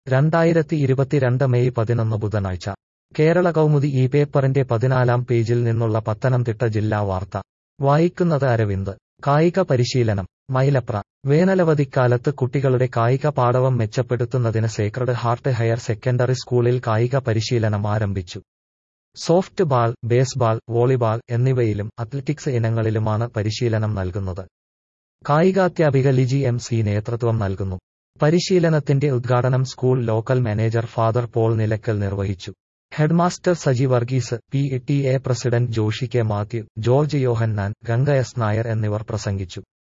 രണ്ടായിരത്തി ഇരുപത്തിരണ്ട് മെയ് പതിനൊന്ന് ബുധനാഴ്ച കേരള കൗമുദി ഈ പേപ്പറിന്റെ പതിനാലാം പേജിൽ നിന്നുള്ള പത്തനംതിട്ട ജില്ലാ വാർത്ത വായിക്കുന്നത് അരവിന്ദ് കായിക പരിശീലനം മൈലപ്ര വേനലവധിക്കാലത്ത് കുട്ടികളുടെ കായിക പാടവം മെച്ചപ്പെടുത്തുന്നതിന് സേക്രഡ് ഹാർട്ട് ഹയർ സെക്കൻഡറി സ്കൂളിൽ കായിക പരിശീലനം ആരംഭിച്ചു സോഫ്റ്റ് ബാൾ ബേസ്ബാൾ വോളിബാൾ എന്നിവയിലും അത്ലറ്റിക്സ് ഇനങ്ങളിലുമാണ് പരിശീലനം നൽകുന്നത് കായികാധ്യാപിക ലിജി എം സി നേതൃത്വം നൽകുന്നു പരിശീലനത്തിന്റെ ഉദ്ഘാടനം school local manager father Paul Nilakkal നിർവഹിച്ചു headmaster Saji Varghese P T A president Joshi K Mathew George Yohannan Ganga S Nair എന്നിവർ പ്രസംഗിച്ചു